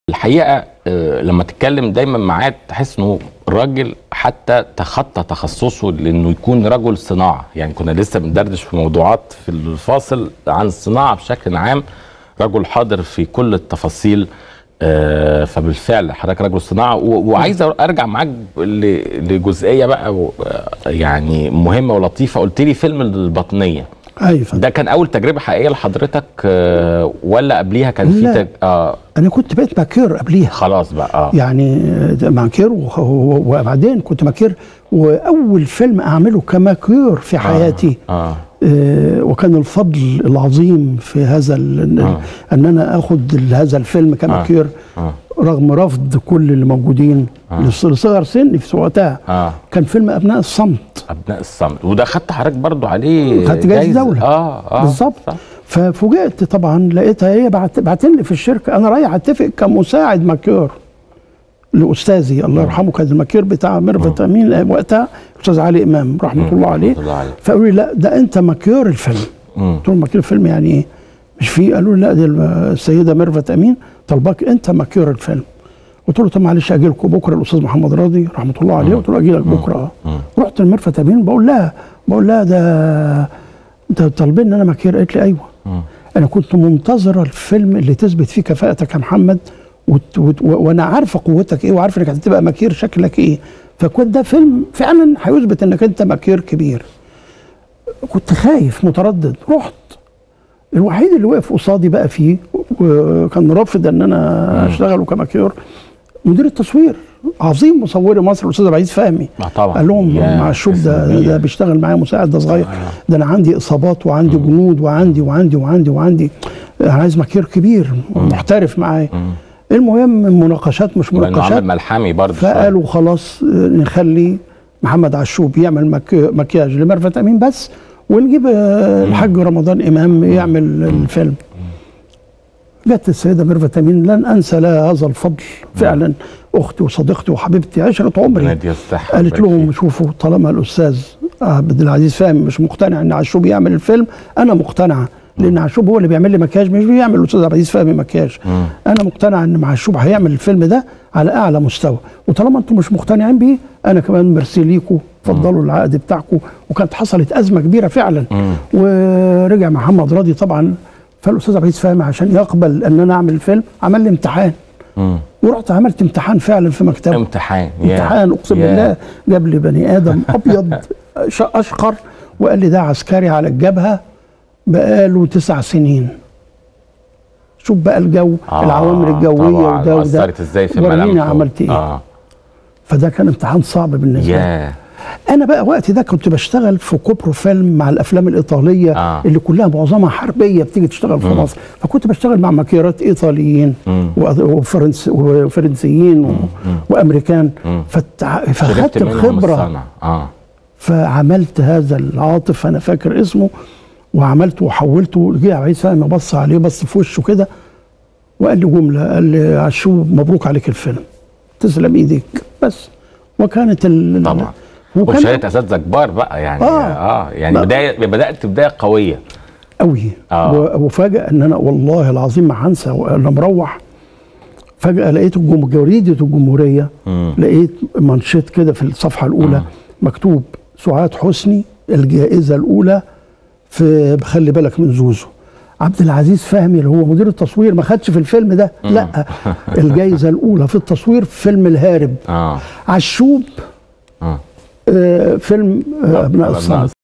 الحقيقه آه، لما تتكلم دايما معاه تحس انه راجل حتى تخطى تخصصه لانه يكون رجل صناعه يعني كنا لسه بندردش في موضوعات في الفاصل عن الصناعه بشكل عام رجل حاضر في كل التفاصيل آه، فبالفعل حضرتك رجل صناعه و- وعايز ارجع معاك ل- لجزئيه بقى و- آه، يعني مهمه ولطيفه قلت لي فيلم البطنيه ايوه فندم. ده كان اول تجربه حقيقيه لحضرتك آه، ولا قبليها كان في لا. تج... اه انا كنت بقيت ماكير قبليها خلاص بقى اه يعني ده ماكير وخ- و- وبعدين كنت ماكير واول فيلم اعمله كماكير في حياتي اه آه، وكان الفضل العظيم في هذا ال- آه. ان انا اخد هذا الفيلم كماكير اه رغم رفض كل اللي موجودين لص- لصغر سني في وقتها اه كان فيلم ابناء الصمت ابناء الصمت وده خدت حضرتك برضو عليه خدت جايزة دولة. اه اه بالظبط صح. ففوجئت طبعا لقيتها هي بعت بعتن لي في الشركه انا رايح اتفق كمساعد ماكير لاستاذي الله يرحمه كان الماكير بتاع ميرفت امين وقتها الاستاذ علي امام رحمه الله عليه رحمة الله عليه. فقالوا لي لا ده انت ماكير الفيلم مم. قلت لهم ماكير الفيلم يعني ايه؟ مش في قالوا لي لا دي السيده ميرفت امين طلبك انت ماكير الفيلم قلت له طب معلش اجي لكم بكره الاستاذ محمد راضي رحمه الله عليه قلت له اجي لك بكره رحت لميرفت امين بقول لها بقول لها ده انت طالبين ان انا ماكير قالت لي ايوه مم. انا كنت منتظره الفيلم اللي تثبت فيه كفاءتك يا محمد وت وت و- وانا عارفه قوتك ايه وعارفه انك هتبقى ماكير شكلك ايه فكنت ده فيلم فعلا هيثبت انك انت ماكير كبير كنت خايف متردد رحت الوحيد اللي وقف قصادي بقى فيه وكان رافض ان انا اشتغل كماكير مدير التصوير عظيم مصور مصر الاستاذ عبد العزيز فهمي آه طبعا قال لهم يا مع الشوب اسم ده كبير. ده بيشتغل معايا مساعد ده صغير ده انا عندي اصابات وعندي جنود وعندي وعندي وعندي وعندي انا عايز ماكير كبير محترف معايا المهم مناقشات مش لانه عامل مناقشات ملحمي برضه شوية. فقالوا خلاص آه، نخلي محمد عشوب يعمل مك... مكياج لمرفت امين بس ونجيب آه، الحاج رمضان امام يعمل الفيلم جت السيده ميرفت امين لن انسى لها هذا الفضل فعلا اختي وصديقتي وحبيبتي عشره عمري نادية الصحة قالت يبارك لهم فيك. شوفوا طالما الاستاذ عبد العزيز فهمي مش مقتنع ان عشوب يعمل الفيلم انا مقتنعه لان عشوب هو اللي بيعمل لي مكياج مش بيعمل الاستاذ عبد العزيز فهمي مكياج انا مقتنع ان مع عشوب هيعمل الفيلم ده على اعلى مستوى وطالما انتم مش مقتنعين بيه انا كمان ميرسي ليكم فضلوا العقد بتاعكم وكانت حصلت ازمه كبيره فعلا ورجع محمد راضي طبعا فالاستاذ عبد العزيز فهمي عشان يقبل ان انا اعمل الفيلم عمل لي امتحان مم. ورحت عملت امتحان فعلا في مكتبه امتحان يا. امتحان اقسم يا. بالله جاب لي بني ادم ابيض ش- اشقر وقال لي ده عسكري على الجبهه بقاله تسع سنين شوف بقى الجو آه، العوامل الجويه طبعاً. وده وده أثرت إزاي في وريني ملامحه. عملت ايه اه فده كان امتحان صعب بالنسبه لي يا انا بقى وقتي ده كنت بشتغل في كوبرو فيلم مع الافلام الايطاليه آه. اللي كلها معظمها حربيه بتيجي تشتغل في مصر فكنت بشتغل مع ماكيرات ايطاليين و- وفرنس وفرنسيين و- وامريكان فتع... شربت فاخدت منهم الخبره الصنع اه فعملت هذا العاطف انا فاكر اسمه وعملته وحولته جه عبد العزيز فهمي بص عليه بص في وشه كده وقال لي جمله قال لي عشوب مبروك عليك الفيلم تسلم ايديك بس وكانت ال... طبعا وكان وشهادة اساتذه كبار بقى يعني آه. اه يعني لا. بدايه بدات بدايه قويه قوي آه. و- وفجأة ان انا والله العظيم ما هنسى وانا مروح فجأة لقيت الجم- جريدة الجمهورية مم. لقيت منشط كده في الصفحة الأولى مكتوب سعاد حسني الجائزة الأولى في خلي بالك من زوزو عبد العزيز فهمي اللي هو مدير التصوير ما خدش في الفيلم ده لا الجائزة الأولى في التصوير في فيلم الهارب اه عشوب اه آه، فيلم آه، أبناء أبناء الصمت